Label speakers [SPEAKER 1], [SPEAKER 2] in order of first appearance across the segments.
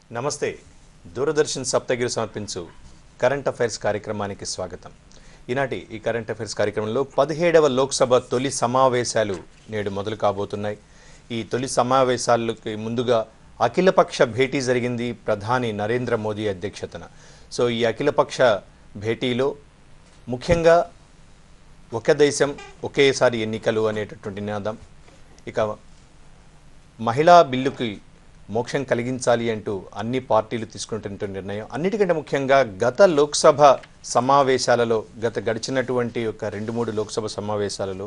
[SPEAKER 1] నమస్తే దూరదర్శన్ సప్తగిరి సమర్పించు current affairs కార్యక్రమానికి స్వాగతం ఈనాటి ఈ కరెంట్ అఫైర్స్ కార్యక్రమంలో పదిహేడవ లోక్సభ తొలి సమావేశాలు నేడు మొదలు కాబోతున్నాయి ఈ తొలి సమావేశాలకి ముందుగా అఖిలపక్ష భేటీ జరిగింది ప్రధాని నరేంద్ర మోదీ అధ్యక్షతన సో ఈ అఖిలపక్ష భేటీలో ముఖ్యంగా ఒక దేశం ఒకేసారి ఎన్నికలు అనేటటువంటి నినాదం ఇక మహిళా బిల్లుకి మోక్షం కలిగించాలి అంటూ అన్ని పార్టీలు తీసుకున్నటువంటి నిర్ణయం అన్నిటికంటే ముఖ్యంగా గత లోక్సభ సమావేశాలలో గత గడిచినటువంటి ఒక రెండు మూడు లోక్సభ సమావేశాలలో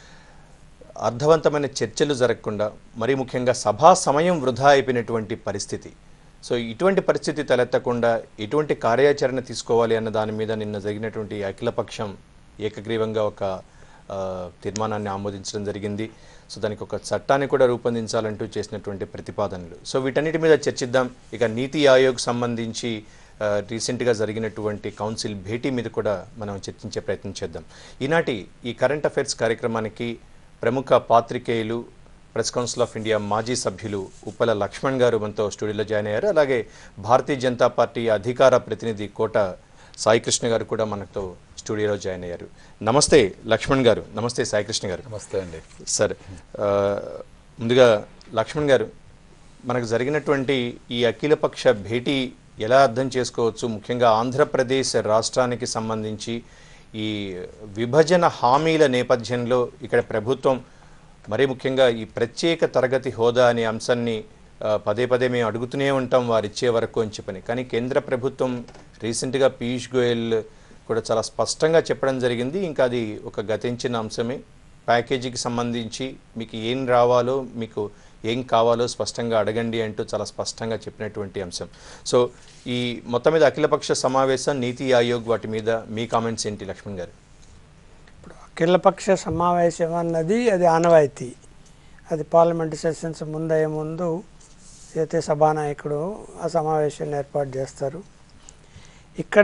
[SPEAKER 1] అర్థవంతమైన చర్చలు జరగకుండా మరీ ముఖ్యంగా సభా సమయం వృధా అయిపోయినటువంటి పరిస్థితి సో ఇటువంటి పరిస్థితి తలెత్తకుండా ఎటువంటి కార్యాచరణ తీసుకోవాలి అన్న దాని మీద నిన్న జరిగినటువంటి అఖిలపక్షం ఏకగ్రీవంగా ఒక ఆ, తీర్మానాన్ని ఆమోదించడం జరిగింది సో దానికి ఒక చట్టాన్ని కూడా రూపొందించాలంటూ చేసినటువంటి ప్రతిపాదనలు సో వీటన్నిటి మీద చర్చిద్దాం ఇక నీతి ఆయోగ్ సంబంధించి ఆ, రీసెంట్గా జరిగినటువంటి కౌన్సిల్ భేటీ మీద కూడా మనం చర్చించే ప్రయత్నం చేద్దాం ఈనాటి ఈ కరెంట్ అఫైర్స్ కార్యక్రమానికి ప్రముఖ పాత్రికేయులు ప్రెస్ కౌన్సిల్ ఆఫ్ ఇండియా మాజీ సభ్యులు ఉప్పల లక్ష్మణ్ గారు మనతో స్టూడియోలో జాయిన్ అయ్యారు అలాగే భారతీయ జనతా పార్టీ అధికార ప్రతినిధి కోట సాయికృష్ణ గారు కూడా మనతో స్టూడియోలో జాయిన్ అయ్యారు నమస్తే లక్ష్మణ్ గారు నమస్తే సాయికృష్ణ గారు
[SPEAKER 2] నమస్తే అండి
[SPEAKER 1] సార్ ఆ, ముందుగా లక్ష్మణ్ గారు మనకు జరిగినటువంటి ఈ అఖిలపక్ష భేటీ ఎలా అర్థం చేసుకోవచ్చు ముఖ్యంగా ఆంధ్రప్రదేశ్ రాష్ట్రానికి సంబంధించి ఈ విభజన హామీల నేపథ్యంలో ఇక్కడ ప్రభుత్వం మరీ ముఖ్యంగా ఈ ప్రత్యేక తరగతి హోదా అనే అంశాన్ని ఆ, పదే పదే మేము అడుగుతూనే ఉంటాం వారు ఇచ్చే వరకు అని చెప్పని కానీ కేంద్ర ప్రభుత్వం రీసెంట్గా పీయూష్ గోయల్ కూడా చాలా స్పష్టంగా చెప్పడం జరిగింది ఇంకా అది ఒక గతించిన అంశమే ప్యాకేజీకి సంబంధించి మీకు ఏం రావాలో మీకు ఏం కావాలో స్పష్టంగా అడగండి అంటూ చాలా స్పష్టంగా చెప్పినటువంటి అంశం సో ఈ మొత్తం మీద అఖిలపక్ష సమావేశం నీతి ఆయోగ్ వాటి మీద మీ కామెంట్స్ ఏంటి లక్ష్మణ్ గారు
[SPEAKER 3] ఇప్పుడు అఖిలపక్ష సమావేశం అన్నది అది ఆనవాయితీ అది పార్లమెంట్ సెషన్స్ ముందయ్యే ముందు అయితే సభానాయకుడు ఆ సమావేశాన్ని ఏర్పాటు చేస్తారు ఇక్కడ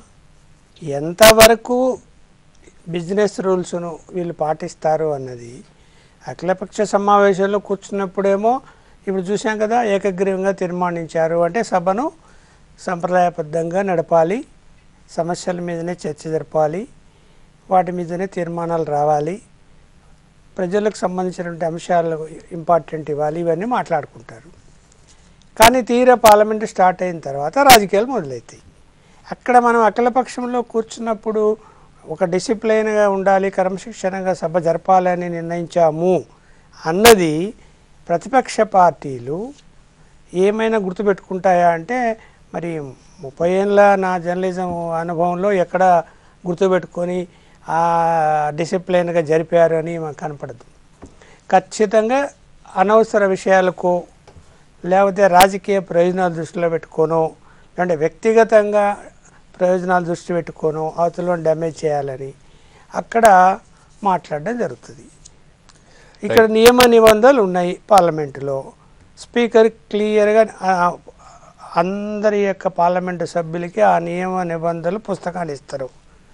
[SPEAKER 3] ఎంతవరకు బిజినెస్ రూల్స్ను వీళ్ళు పాటిస్తారు అన్నది అఖిలపక్ష సమావేశంలో కూర్చున్నప్పుడేమో ఇప్పుడు చూసాం కదా ఏకగ్రీవంగా తీర్మానించారు అంటే సభను సంప్రదాయబద్ధంగా నడపాలి సమస్యల మీదనే చర్చ జరపాలి వాటి మీదనే తీర్మానాలు రావాలి ప్రజలకు సంబంధించినటువంటి అంశాలు ఇంపార్టెంట్ ఇవ్వాలి ఇవన్నీ మాట్లాడుకుంటారు కానీ తీరా పార్లమెంట్ స్టార్ట్ అయిన తర్వాత రాజకీయాలు మొదలవుతాయి అక్కడ మనం అఖిలపక్షంలో కూర్చున్నప్పుడు ఒక డిసిప్లైన్గా ఉండాలి క్రమశిక్షణగా సభ జరపాలని నిర్ణయించాము అన్నది ప్రతిపక్ష పార్టీలు ఏమైనా గుర్తుపెట్టుకుంటాయా అంటే మరి ముప్పై ఏళ్ళ నా జర్నలిజం అనుభవంలో ఎక్కడ గుర్తుపెట్టుకొని ఆ డిసిప్లైన్గా జరిపారు అని మాకు కనపడదు ఖచ్చితంగా అనవసర విషయాలకు లేకపోతే రాజకీయ ప్రయోజనాలు దృష్టిలో పెట్టుకోనో లేదంటే వ్యక్తిగతంగా ప్రయోజనాలు దృష్టి పెట్టుకోనో అవతలను డ్యామేజ్ చేయాలని అక్కడ మాట్లాడడం జరుగుతుంది ఇక్కడ నియమ నిబంధనలు ఉన్నాయి పార్లమెంటులో స్పీకర్ క్లియర్గా ఆ, అందరి యొక్క పార్లమెంటు సభ్యులకి ఆ నియమ నిబంధనలు పుస్తకాన్ని ఇస్తారు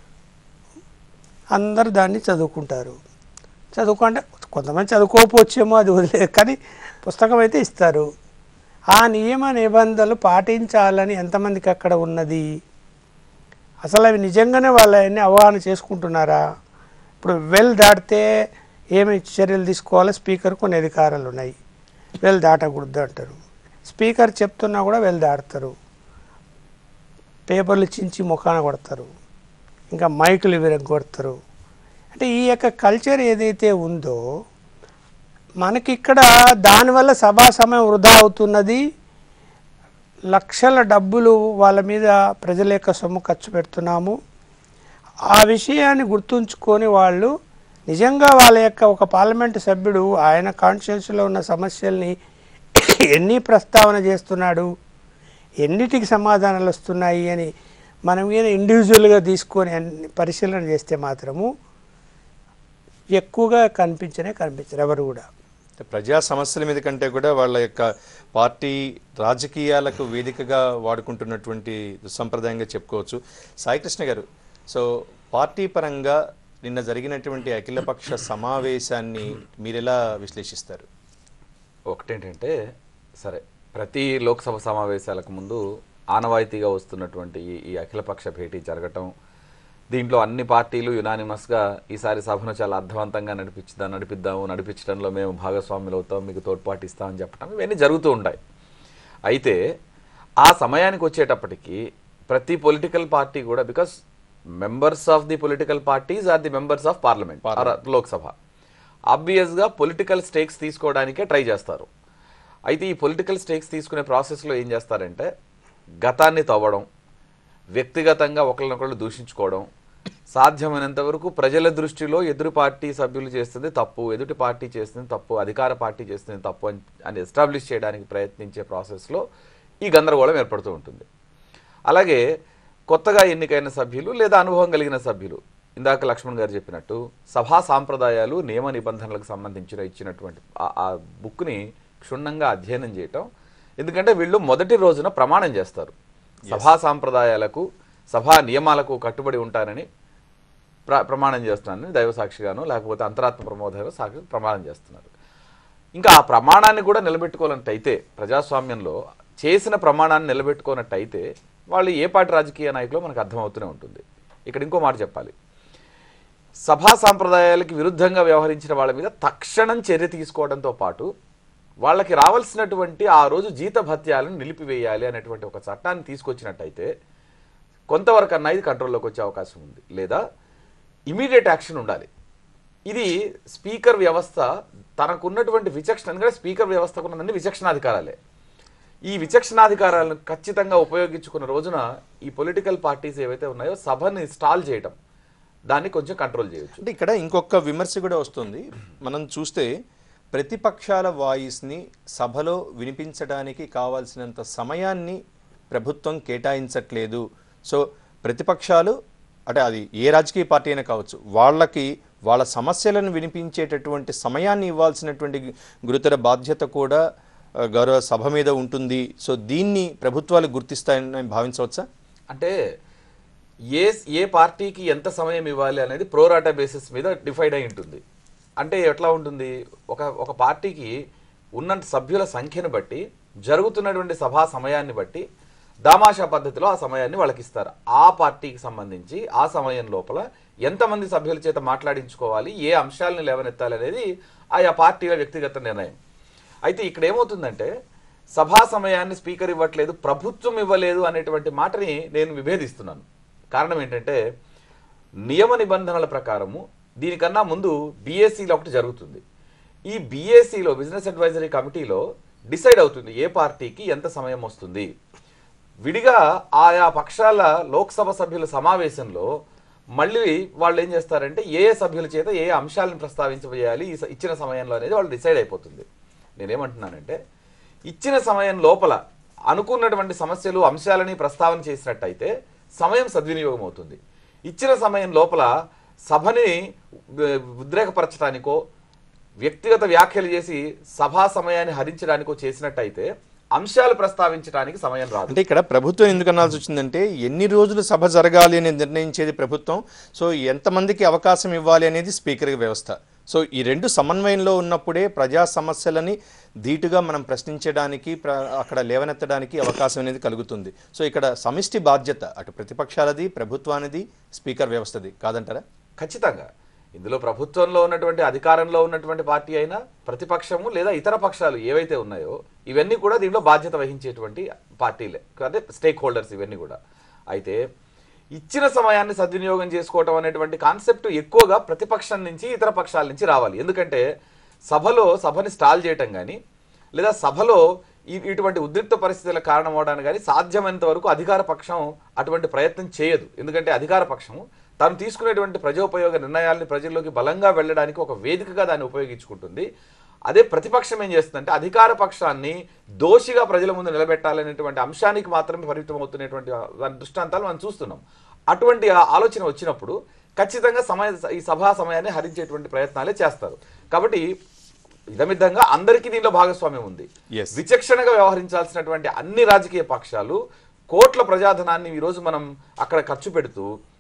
[SPEAKER 3] అందరూ దాన్ని చదువుకుంటారు చదువుకుంటే కొంతమంది చదువుకోకపోవచ్చేమో అది వదిలేదు కానీ పుస్తకం అయితే ఇస్తారు ఆ నియమ నిబంధనలు పాటించాలని ఎంతమందికి అక్కడ ఉన్నది అసలు అవి నిజంగానే వాళ్ళని అవగాహన చేసుకుంటున్నారా ఇప్పుడు వెల్ దాటితే ఏమి చర్యలు తీసుకోవాలో స్పీకర్ కొన్ని అధికారాలు ఉన్నాయి వెల్ దాటకూడదు అంటారు స్పీకర్ చెప్తున్నా కూడా వెల్ దాడతారు పేపర్లు చించి ముఖాన కొడతారు ఇంకా మైకులు విరగొడతారు అంటే ఈ యొక్క కల్చర్ ఏదైతే ఉందో మనకిక్కడ దానివల్ల సభా సమయం వృధా అవుతున్నది లక్షల డబ్బులు వాళ్ళ మీద ప్రజల యొక్క సొమ్ము ఖర్చు పెడుతున్నాము ఆ విషయాన్ని గుర్తుంచుకొని వాళ్ళు నిజంగా వాళ్ళ యొక్క ఒక పార్లమెంటు సభ్యుడు ఆయన కాన్స్టిట్యూన్సీలో ఉన్న సమస్యల్ని ఎన్ని ప్రస్తావన చేస్తున్నాడు ఎన్నిటికి సమాధానాలు వస్తున్నాయి అని మనం ఏదో ఇండివిజువల్గా తీసుకొని అన్ని పరిశీలన చేస్తే మాత్రము ఎక్కువగా కనిపించనే కనిపించరు ఎవరు కూడా
[SPEAKER 1] ప్రజా సమస్యల మీద కంటే కూడా వాళ్ళ యొక్క పార్టీ రాజకీయాలకు వేదికగా వాడుకుంటున్నటువంటి దుస్సంప్రదాయంగా చెప్పుకోవచ్చు సాయికృష్ణ గారు సో పార్టీ పరంగా నిన్న జరిగినటువంటి అఖిలపక్ష సమావేశాన్ని మీరు ఎలా విశ్లేషిస్తారు
[SPEAKER 2] ఒకటేంటంటే సరే ప్రతి లోక్సభ సమావేశాలకు ముందు ఆనవాయితీగా వస్తున్నటువంటి ఈ- ఈ అఖిలపక్ష భేటీ జరగటం దీంట్లో అన్ని పార్టీలు యునానిమస్గా ఈసారి సభను చాలా అర్థవంతంగా నడిపించుదా నడిపిద్దాము నడిపించడంలో మేము భాగస్వాములు అవుతాం మీకు తోడ్పాటు ఇస్తామని చెప్పడం ఇవన్నీ జరుగుతూ ఉంటాయి అయితే ఆ సమయానికి వచ్చేటప్పటికి ప్రతి పొలిటికల్ పార్టీ కూడా because members of the political parties are the members of parliament Lok Sabha ఆబ్వియస్గా పొలిటికల్ స్టేక్స్ తీసుకోవడానికే ట్రై చేస్తారు అయితే ఈ పొలిటికల్ స్టేక్స్ తీసుకునే ప్రాసెస్లో ఏం చేస్తారంటే గతాన్ని తవ్వడం వ్యక్తిగతంగా ఒకరినొకళ్ళు దూషించుకోవడం సాధ్యమైనంత వరకు ప్రజల దృష్టిలో ఎదురు పార్టీ సభ్యులు చేస్తుంది తప్పు ఎదుటి పార్టీ చేస్తుంది తప్పు అధికార పార్టీ చేస్తుంది తప్పు అని అని ఎస్టాబ్లిష్ చేయడానికి ప్రయత్నించే ప్రాసెస్లో ఈ గందరగోళం ఏర్పడుతూ ఉంటుంది అలాగే కొత్తగా ఎన్నికైన సభ్యులు లేదా అనుభవం కలిగిన సభ్యులు ఇందాక లక్ష్మణ్ గారు చెప్పినట్టు సభా సాంప్రదాయాలు నియమ నిబంధనలకు సంబంధించిన ఇచ్చినటువంటి ఆ- ఆ బుక్ని క్షుణ్ణంగా అధ్యయనం చేయటం ఎందుకంటే వీళ్ళు మొదటి రోజున ప్రమాణం చేస్తారు సభా సాంప్రదాయాలకు సభా నియమాలకు కట్టుబడి ఉంటారని ప్ర ప్రమాణం చేస్తున్నానని దైవ సాక్షిగాను లేకపోతే అంతరాత్మ ప్రమోదాలు సాక్షి ప్రమాణం చేస్తున్నారు ఇంకా ఆ ప్రమాణాన్ని కూడా నిలబెట్టుకోవాలంటైతే ప్రజాస్వామ్యంలో చేసిన ప్రమాణాన్ని నిలబెట్టుకోనట్టయితే వాళ్ళు ఏ పార్టీ రాజకీయ నాయకులో మనకు అర్థమవుతూనే ఉంటుంది ఇక్కడ ఇంకో మాట చెప్పాలి సభా సాంప్రదాయాలకి విరుద్ధంగా వ్యవహరించిన వాళ్ళ మీద తక్షణం చర్య తీసుకోవడంతో పాటు వాళ్ళకి రావాల్సినటువంటి ఆ రోజు జీత భత్యాలను నిలిపివేయాలి అనేటువంటి ఒక చట్టాన్ని తీసుకొచ్చినట్టయితే కొంతవరకు అన్నా ఇది కంట్రోల్లోకి వచ్చే అవకాశం ఉంది లేదా ఇమీడియట్ యాక్షన్ ఉండాలి ఇది స్పీకర్ వ్యవస్థ తనకున్నటువంటి విచక్షణ ఎందుకంటే స్పీకర్ వ్యవస్థకు ఉన్నదన్ని విచక్షణాధికారాలే ఈ విచక్షణాధికారాలను ఖచ్చితంగా ఉపయోగించుకున్న రోజున ఈ పొలిటికల్ పార్టీస్ ఏవైతే ఉన్నాయో సభని స్టాల్ చేయటం దాన్ని కొంచెం కంట్రోల్ చేయొచ్చు
[SPEAKER 1] అంటే ఇక్కడ ఇంకొక విమర్శ కూడా వస్తుంది మనం చూస్తే ప్రతిపక్షాల వాయిస్ని సభలో వినిపించడానికి కావాల్సినంత సమయాన్ని ప్రభుత్వం కేటాయించట్లేదు సో ప్రతిపక్షాలు అంటే అది ఏ రాజకీయ పార్టీ అయినా కావచ్చు వాళ్ళకి వాళ్ళ సమస్యలను వినిపించేటటువంటి సమయాన్ని ఇవ్వాల్సినటువంటి గురుతర బాధ్యత కూడా ఆ, గౌరవ సభ మీద ఉంటుంది సో దీన్ని ప్రభుత్వాలు గుర్తిస్తాయని భావించవచ్చా
[SPEAKER 2] అంటే ఏ ఏ పార్టీకి ఎంత సమయం ఇవ్వాలి అనేది ప్రోరాటా బేసిస్ మీద డిఫైడ్ అయి ఉంటుంది అంటే ఎట్లా ఉంటుంది ఒక ఒక పార్టీకి ఉన్న సభ్యుల సంఖ్యను బట్టి జరుగుతున్నటువంటి సభా సమయాన్ని బట్టి దామాషా పద్ధతిలో ఆ సమయాన్ని వాళ్ళకి ఇస్తారు ఆ పార్టీకి సంబంధించి ఆ సమయం లోపల ఎంతమంది సభ్యుల చేత మాట్లాడించుకోవాలి ఏ అంశాలను లేవనెత్తాలి అనేది ఆయా పార్టీల వ్యక్తిగత నిర్ణయం అయితే ఇక్కడ ఏమవుతుందంటే సభా సమయాన్ని స్పీకర్ ఇవ్వట్లేదు ప్రభుత్వం ఇవ్వలేదు అనేటువంటి మాటని నేను విభేదిస్తున్నాను కారణం ఏంటంటే నియమ నిబంధనల ప్రకారము దీనికన్నా ముందు బీఎస్సీలో ఒకటి జరుగుతుంది ఈ బీఎస్సీలో బిజినెస్ అడ్వైజరీ కమిటీలో డిసైడ్ అవుతుంది ఏ పార్టీకి ఎంత సమయం వస్తుంది విడిగా ఆయా పక్షాల లోక్సభ సభ్యుల సమావేశంలో మళ్ళీ వాళ్ళు ఏం చేస్తారంటే ఏ ఏ సభ్యుల చేత ఏ ఏ అంశాలను ప్రస్తావించబోయాలి ఈ స- ఇచ్చిన సమయంలో అనేది వాళ్ళు డిసైడ్ అయిపోతుంది నేనేమంటున్నానంటే ఇచ్చిన సమయం లోపల అనుకున్నటువంటి సమస్యలు అంశాలని ప్రస్తావన చేసినట్టయితే సమయం సద్వినియోగం అవుతుంది ఇచ్చిన సమయం లోపల సభని ఉ- ఉద్రేకపరచడానికో వ్యక్తిగత వ్యాఖ్యలు చేసి సభా సమయాన్ని హరించడానికో చేసినట్టయితే అంశాలు ప్రస్తావించడానికి సమయం రాదు
[SPEAKER 1] అంటే ఇక్కడ ప్రభుత్వం ఎందుకు అనాల్సి వచ్చిందంటే ఎన్ని రోజులు సభ జరగాలి అని నిర్ణయించేది ప్రభుత్వం సో ఎంతమందికి అవకాశం ఇవ్వాలి అనేది స్పీకర్ వ్యవస్థ సో ఈ రెండు సమన్వయంలో ఉన్నప్పుడే ప్రజా సమస్యలని ధీటుగా మనం ప్రశ్నించడానికి ప్ర అక్కడ లేవనెత్తడానికి అవకాశం అనేది కలుగుతుంది సో ఇక్కడ సమిష్టి బాధ్యత అటు ప్రతిపక్షాలది ప్రభుత్వానిది స్పీకర్ వ్యవస్థది కాదంటారా
[SPEAKER 2] ఖచ్చితంగా ఇందులో ప్రభుత్వంలో ఉన్నటువంటి అధికారంలో ఉన్నటువంటి పార్టీ అయినా ప్రతిపక్షము లేదా ఇతర పక్షాలు ఏవైతే ఉన్నాయో ఇవన్నీ కూడా దీంట్లో బాధ్యత వహించేటువంటి పార్టీలే అదే స్టేక్ హోల్డర్స్ ఇవన్నీ కూడా అయితే ఇచ్చిన సమయాన్ని సద్వినియోగం చేసుకోవటం అనేటువంటి కాన్సెప్ట్ ఎక్కువగా ప్రతిపక్షం నుంచి ఇతర పక్షాల నుంచి రావాలి ఎందుకంటే సభలో సభని స్టాల్ చేయటం కానీ లేదా సభలో ఈ- ఇటువంటి ఉద్రిక్త పరిస్థితులకు కారణం అవడానికి కానీ సాధ్యమైనంత వరకు అధికార పక్షం అటువంటి ప్రయత్నం చేయదు ఎందుకంటే అధికార పక్షము తాను తీసుకునేటువంటి ప్రజోపయోగ నిర్ణయాల్ని ప్రజల్లోకి బలంగా వెళ్ళడానికి ఒక వేదికగా దాన్ని ఉపయోగించుకుంటుంది అదే ప్రతిపక్షం ఏం చేస్తుందంటే అధికార పక్షాన్ని దోషిగా ప్రజల ముందు నిలబెట్టాలనేటువంటి అంశానికి మాత్రమే పరిమితం అవుతున్నటువంటి దాని దృష్టాంతాలు మనం చూస్తున్నాం అటువంటి ఆ ఆలోచన వచ్చినప్పుడు ఖచ్చితంగా సమయ ఈ సభా సమయాన్ని హరించేటువంటి ప్రయత్నాలే చేస్తారు కాబట్టి ఇదమిద్దంగా అందరికీ దీనిలో భాగస్వామ్యం ఉంది
[SPEAKER 1] Yes.
[SPEAKER 2] విచక్షణగా వ్యవహరించాల్సినటువంటి అన్ని రాజకీయ పక్షాలు కోట్ల ప్రజాధనాన్ని ఈరోజు మనం అక్కడ ఖర్చు పెడుతూ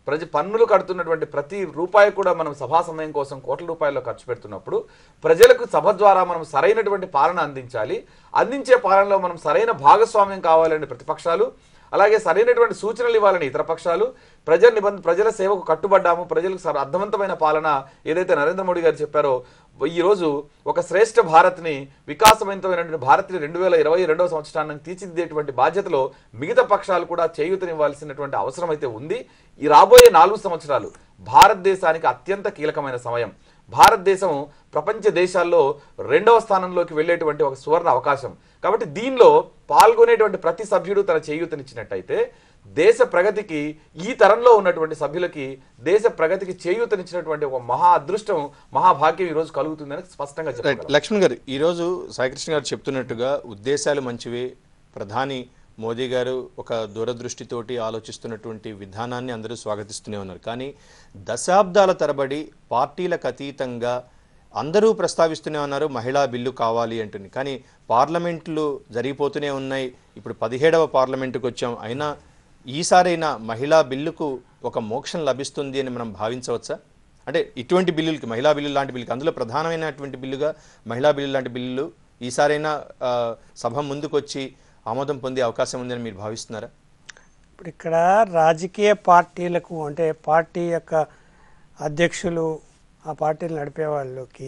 [SPEAKER 2] ప్రజ పన్నులు కడుతున్నటువంటి ప్రతి రూపాయి కూడా మనం సభా సమయం కోసం కోట్ల రూపాయల్లో ఖర్చు పెడుతున్నప్పుడు ప్రజలకు సభ ద్వారా మనం సరైనటువంటి పాలన అందించాలి అందించే పాలనలో మనం సరైన భాగస్వామ్యం కావాలని ప్రతిపక్షాలు అలాగే సరైనటువంటి సూచనలు ఇవ్వాలని ఇతర పక్షాలు ప్రజల నిబంధ ప్రజల సేవకు కట్టుబడ్డాము ప్రజలకు సర- అర్థవంతమైన పాలన ఏదైతే నరేంద్ర మోడీ గారు చెప్పారో ఈ రోజు ఒక శ్రేష్ఠ భారత్ని వికాసవంతమైనటువంటి భారత్ని రెండు వేల ఇరవై రెండవ సంవత్సరాన్ని తీర్చిదిద్దేటువంటి బాధ్యతలో మిగతా పక్షాలు కూడా చేయూతనివ్వాల్సినటువంటి అవసరం అయితే ఉంది ఈ రాబోయే నాలుగు సంవత్సరాలు భారతదేశానికి అత్యంత కీలకమైన సమయం భారతదేశం ప్రపంచ దేశాల్లో రెండవ స్థానంలోకి వెళ్ళేటువంటి ఒక సువర్ణ అవకాశం కాబట్టి దీనిలో పాల్గొనేటువంటి ప్రతి సభ్యుడు తన చేయూతనిచ్చినట్టయితే దేశ ప్రగతికి ఈ తరంలో ఉన్నటువంటి సభ్యులకి దేశ ప్రగతికి చేయూతనిచ్చినటువంటి ఒక మహా అదృష్టం మహాభాగ్యం ఈ రోజు కలుగుతుందని స్పష్టంగా
[SPEAKER 1] రైట్
[SPEAKER 2] చెప్పగలం
[SPEAKER 1] లక్ష్మణ్ గారు ఈరోజు సాయికృష్ణ గారు చెప్తున్నట్టుగా ఉద్దేశాలు మంచివే ప్రధాని మోదీ గారు ఒక దూరదృష్టితోటి ఆలోచిస్తున్నటువంటి విధానాన్ని అందరూ స్వాగతిస్తూనే ఉన్నారు కానీ దశాబ్దాల తరబడి పార్టీలకు అతీతంగా అందరూ ప్రస్తావిస్తూనే ఉన్నారు మహిళా బిల్లు కావాలి అంటుంది కానీ పార్లమెంట్లు జరిగిపోతూనే ఉన్నాయి ఇప్పుడు పదిహేడవ పార్లమెంటుకు వచ్చాం అయినా ఈసారైనా మహిళా బిల్లుకు ఒక మోక్షం లభిస్తుంది అని మనం భావించవచ్చా అంటే ఇటువంటి బిల్లులకి మహిళా బిల్లు లాంటి బిల్లుకి అందులో ప్రధానమైనటువంటి బిల్లుగా మహిళా బిల్లు లాంటి బిల్లులు ఈసారైనా ఆ, సభ ముందుకొచ్చి ఆమోదం పొందే అవకాశం ఉందని మీరు భావిస్తున్నారా
[SPEAKER 3] ఇప్పుడు ఇక్కడ రాజకీయ పార్టీలకు అంటే పార్టీ యొక్క అధ్యక్షులు ఆ పార్టీలు నడిపే వాళ్ళకి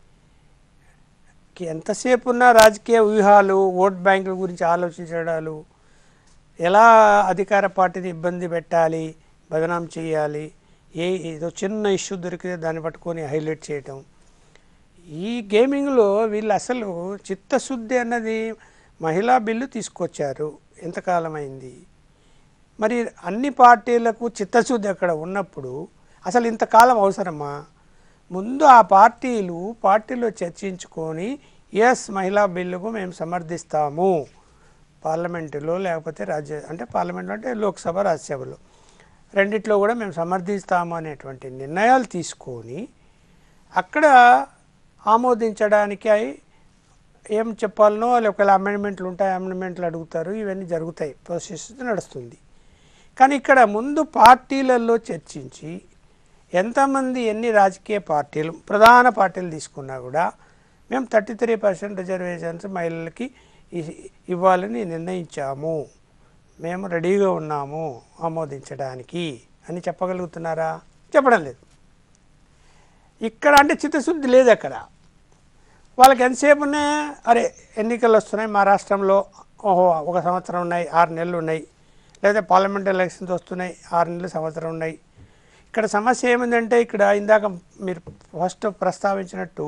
[SPEAKER 3] కి ఎంతసేపు ఉన్న రాజకీయ వ్యూహాలు ఓట్ బ్యాంకుల గురించి ఆలోచించడాలు ఎలా అధికార పార్టీని ఇబ్బంది పెట్టాలి బదనాం చేయాలి ఏ ఏదో చిన్న ఇష్యూ దొరికితే దాన్ని పట్టుకొని హైలైట్ చేయటం ఈ గేమింగ్లో వీళ్ళు అసలు చిత్తశుద్ధి అన్నది మహిళా బిల్లు తీసుకొచ్చారు ఎంతకాలం అయింది మరి అన్ని పార్టీలకు చిత్తశుద్ధి అక్కడ ఉన్నప్పుడు అసలు ఇంతకాలం అవసరమా ముందు ఆ పార్టీలు పార్టీలో చర్చించుకొని ఎస్ మహిళా బిల్లుకు మేము సమర్థిస్తాము పార్లమెంటులో లేకపోతే రాజ్య అంటే పార్లమెంట్లో అంటే లోక్సభ రాజ్యసభలో రెండిట్లో కూడా మేము సమర్థిస్తాము అనేటువంటి నిర్ణయాలు తీసుకొని అక్కడ ఆమోదించడానికి అయి ఏం చెప్పాలనో ఒకవేళ అమెండ్మెంట్లు ఉంటాయి అమెండ్మెంట్లు అడుగుతారు ఇవన్నీ జరుగుతాయి ప్రాసెస్ నడుస్తుంది కానీ ఇక్కడ ముందు పార్టీలలో చర్చించి ఎంతమంది ఎన్ని రాజకీయ పార్టీలు ప్రధాన పార్టీలు తీసుకున్నా కూడా మేము థర్టీ త్రీ పర్సెంట్ రిజర్వేషన్స్ మహిళలకి ఇ- ఇవ్వాలని నిర్ణయించాము మేము రెడీగా ఉన్నాము ఆమోదించడానికి అని చెప్పగలుగుతున్నారా చెప్పడం లేదు ఇక్కడ అంటే చిత్తశుద్ధి లేదు అక్కడ వాళ్ళకి ఎంతసేపు ఉన్నాయి అరే ఎన్నికలు వస్తున్నాయి మా రాష్ట్రంలో ఓహో ఒక సంవత్సరం ఉన్నాయి ఆరు నెలలు ఉన్నాయి లేదా పార్లమెంట్ ఎలక్షన్స్ వస్తున్నాయి ఆరు నెలలు సంవత్సరం ఉన్నాయి ఇక్కడ సమస్య ఏమిందంటే ఇక్కడ ఇందాక మీరు ఫస్ట్ ప్రస్తావించినట్టు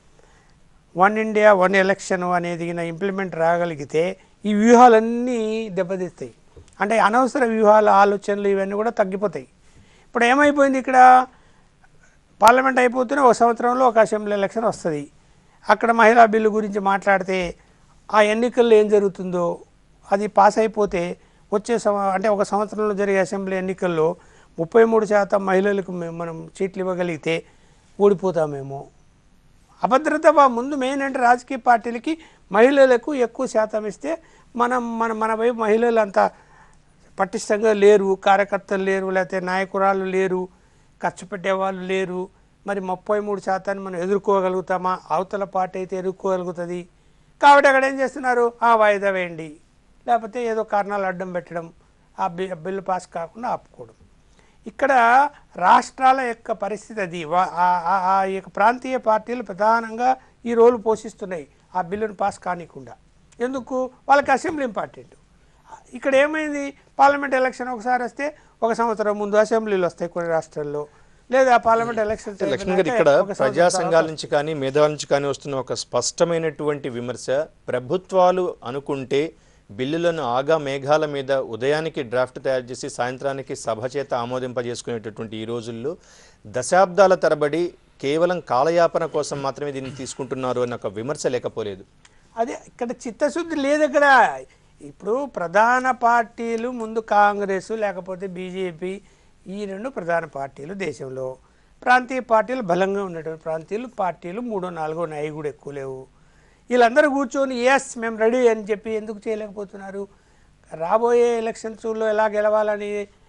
[SPEAKER 3] వన్ ఇండియా వన్ ఎలక్షన్ అనేది ఇంప్లిమెంట్ రాగలిగితే ఈ వ్యూహాలన్నీ దెబ్బతీస్తాయి అంటే అనవసర వ్యూహాల ఆలోచనలు ఇవన్నీ కూడా తగ్గిపోతాయి ఇప్పుడు ఏమైపోయింది ఇక్కడ పార్లమెంట్ అయిపోతూనే ఒక సంవత్సరంలో ఒక అసెంబ్లీ ఎలక్షన్ వస్తుంది అక్కడ మహిళా బిల్లు గురించి మాట్లాడితే ఆ ఎన్నికల్లో ఏం జరుగుతుందో అది పాస్ అయిపోతే వచ్చే సంవ అంటే ఒక సంవత్సరంలో జరిగే అసెంబ్లీ ఎన్నికల్లో ముప్పై మూడు శాతం మహిళలకు మేము మనం సీట్లు ఇవ్వగలిగితే ఓడిపోతామేమో అభద్రత బా- ముందు మెయిన్ అంటే రాజకీయ పార్టీలకి మహిళలకు ఎక్కువ శాతం ఇస్తే మనం మన మన వైపు మహిళలు అంత పటిష్టంగా లేరు కార్యకర్తలు లేరు లేకపోతే నాయకురాలు లేరు ఖర్చు పెట్టేవాళ్ళు లేరు మరి ముప్పై మూడు శాతాన్ని మనం ఎదుర్కోగలుగుతామా అవతల పార్టీ అయితే ఎదుర్కోగలుగుతుంది కాబట్టి అక్కడ ఏం చేస్తున్నారు ఆ వాయిదా వేయండి లేకపోతే ఏదో కారణాలు అడ్డం పెట్టడం ఆ బి బిల్లు పాస్ కాకుండా ఆపుకోవడం ఇక్కడ రాష్ట్రాల యొక్క పరిస్థితి అది వా- ఆ- ఆ- ఆ యొక్క ప్రాంతీయ పార్టీలు ప్రధానంగా ఈ రోలు పోషిస్తున్నాయి ఆ బిల్లును పాస్ కానికుండా ఎందుకు వాళ్ళకి అసెంబ్లీ ఇంపార్టెంట్ ఇక్కడ ఏమైంది పార్లమెంట్ ఎలక్షన్ ఒకసారి వస్తే ఒక సంవత్సరం ముందు అసెంబ్లీలు వస్తాయి కొన్ని రాష్ట్రాల్లో లేదా పార్లమెంట్ ఎలక్షన్స్
[SPEAKER 1] లక్ష్మణ్ గారు ఇక్కడ ప్రజా సంఘాల నుంచి కానీ మేధావుల నుంచి కానీ వస్తున్న ఒక స్పష్టమైనటువంటి విమర్శ ప్రభుత్వాలు అనుకుంటే బిల్లులను ఆగా మేఘాల మీద ఉదయానికి డ్రాఫ్ట్ తయారు చేసి సాయంత్రానికి సభ చేత ఆమోదింపజేసుకునేటటువంటి ఈ రోజుల్లో దశాబ్దాల తరబడి కేవలం కాలయాపన కోసం మాత్రమే దీన్ని తీసుకుంటున్నారు అన్న ఒక విమర్శ లేకపోలేదు
[SPEAKER 3] అదే ఇక్కడ చిత్తశుద్ధి లేదు ఇక్కడ ఇప్పుడు ప్రధాన పార్టీలు ముందు కాంగ్రెస్ లేకపోతే బీజేపీ ఈ రెండు ప్రధాన పార్టీలు దేశంలో ప్రాంతీయ పార్టీలు బలంగా ఉన్నటువంటి ప్రాంతీయులు పార్టీలు మూడో నాలుగో ఉన్నాయి అవి కూడా ఎక్కువ లేవు వీళ్ళందరూ కూర్చొని ఎస్ మేము రెడీ అని చెప్పి ఎందుకు చేయలేకపోతున్నారు రాబోయే ఎలక్షన్స్లో ఎలా గెలవాలని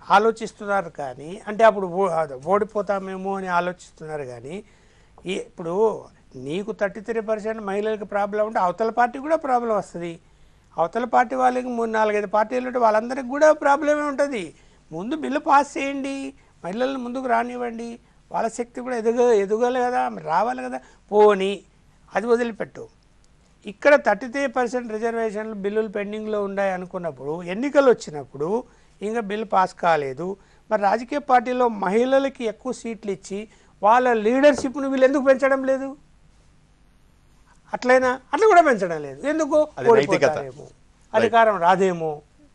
[SPEAKER 3] ఆలోచిస్తున్నారు కానీ అంటే అప్పుడు ఓ- అది ఓడిపోతామేమో అని ఆలోచిస్తున్నారు కానీ ఈ ఇప్పుడు నీకు థర్టీ త్రీ పర్సెంట్ మహిళలకు ప్రాబ్లం ఉంటే అవతల పార్టీ కూడా ప్రాబ్లం వస్తుంది అవతల పార్టీ వాళ్ళకి మూడు నాలుగైదు పార్టీలు ఉంటే వాళ్ళందరికీ కూడా ప్రాబ్లమే ఉంటుంది ముందు బిల్లు పాస్ చేయండి మహిళలను ముందుకు రానివ్వండి వాళ్ళ శక్తి కూడా ఎదుగ ఎదగాలి కదా మరి రావాలి కదా పోని అది వదిలిపెట్టు ఇక్కడ థర్టీ త్రీ పర్సెంట్ రిజర్వేషన్లు బిల్లులు పెండింగ్లో ఉన్నాయి అనుకున్నప్పుడు ఎన్నికలు వచ్చినప్పుడు ఇంకా బిల్లు పాస్ కాలేదు మరి రాజకీయ పార్టీలో మహిళలకి ఎక్కువ సీట్లు ఇచ్చి వాళ్ళ లీడర్షిప్ను వీళ్ళు ఎందుకు పెంచడం లేదు అట్లయినా అట్లా కూడా పెంచడం లేదు ఎందుకు
[SPEAKER 1] అది నైతికత.
[SPEAKER 3] ఓడిపోతారేమో అధికారం రాదేమో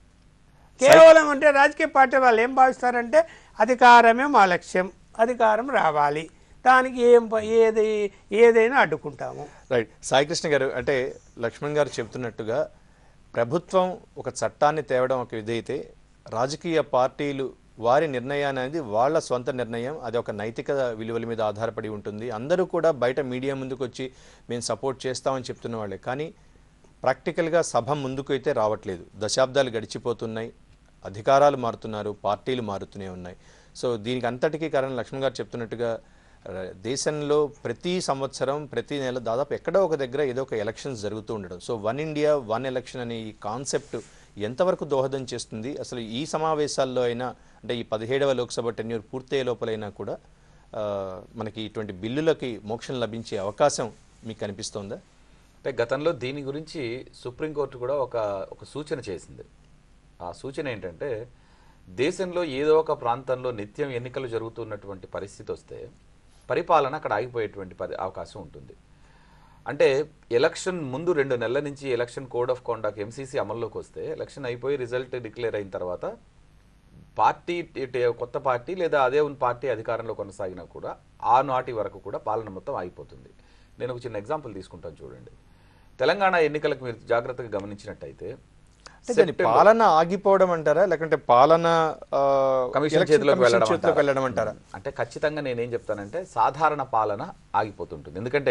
[SPEAKER 3] కేవలం అంటే రాజకీయ పార్టీ వాళ్ళు ఏం భావిస్తారంటే అధికారమే మా లక్ష్యం అధికారం రావాలి దానికి ఏం ప- ఏది ఏదైనా అడ్డుకుంటాము
[SPEAKER 1] రైట్ సాయికృష్ణ గారు అంటే లక్ష్మణ్ గారు చెబుతున్నట్టుగా ప్రభుత్వం ఒక చట్టాన్ని తేవడం ఒక ఇదైతే రాజకీయ పార్టీలు వారి నిర్ణయాన్ని అనేది వాళ్ళ స్వంత నిర్ణయం అది ఒక నైతిక విలువల మీద ఆధారపడి ఉంటుంది అందరూ కూడా బయట మీడియా ముందుకు వచ్చి మేము సపోర్ట్ చేస్తామని చెప్తున్న వాళ్ళే కానీ ప్రాక్టికల్గా సభ ముందుకు అయితే రావట్లేదు దశాబ్దాలు గడిచిపోతున్నాయి అధికారాలు మారుతున్నారు పార్టీలు మారుతూనే ఉన్నాయి సో దీనికి అంతటికీ కారణం లక్ష్మణ్ గారు చెప్తున్నట్టుగా ర- దేశంలో ప్రతి సంవత్సరం ప్రతి నెల దాదాపు ఎక్కడో ఒక దగ్గర ఏదో ఒక ఎలక్షన్స్ జరుగుతూ ఉండడం so one India one election అనే ఈ కాన్సెప్ట్ ఎంతవరకు దోహదం చేస్తుంది అసలు ఈ సమావేశాల్లో అయినా అంటే ఈ పదిహేడవ లోక్సభ టెన్యూర్ పూర్తయ్యే లోపలైనా కూడా ఆ, మనకి ఇటువంటి బిల్లులకి మోక్షం లభించే అవకాశం మీకు కనిపిస్తోందా
[SPEAKER 2] అంటే గతంలో దీని గురించి సుప్రీంకోర్టు కూడా ఒక ఒక సూచన చేసింది ఆ సూచన ఏంటంటే దేశంలో ఏదో ఒక ప్రాంతంలో నిత్యం ఎన్నికలు జరుగుతున్నటువంటి పరిస్థితి వస్తే పరిపాలన అక్కడ ఆగిపోయేటువంటి పరి అవకాశం ఉంటుంది అంటే ఎలక్షన్ ముందు రెండు నెలల నుంచి election code of conduct MCC అమల్లోకి వస్తే ఎలక్షన్ అయిపోయి రిజల్ట్ డిక్లేర్ అయిన తర్వాత పార్టీ టే- కొత్త పార్టీ లేదా అదే ఉన్న పార్టీ అధికారంలో కొనసాగినా కూడా ఆ నాటి వరకు కూడా పాలన మొత్తం ఆగిపోతుంది నేను ఒక చిన్న ఎగ్జాంపుల్ తీసుకుంటాను చూడండి తెలంగాణ ఎన్నికలకు మీరు జాగ్రత్తగా గమనించినట్టయితే
[SPEAKER 1] అంటే దాని పాలన ఆగిపోవడం అంటారా లేకుంటే పాలన ఆ,
[SPEAKER 2] కమిషన్
[SPEAKER 1] ఎలక్షన్
[SPEAKER 2] చేతిలోకి
[SPEAKER 1] కమిషన్
[SPEAKER 2] వెళ్ళడం
[SPEAKER 1] చేతిలోకి
[SPEAKER 2] అంటారా?
[SPEAKER 1] వెళ్ళడం అంటారా
[SPEAKER 2] అంటే ఖచ్చితంగా నేనేం చెప్తానంటే సాధారణ పాలన ఆగిపోతుంటుంది ఎందుకంటే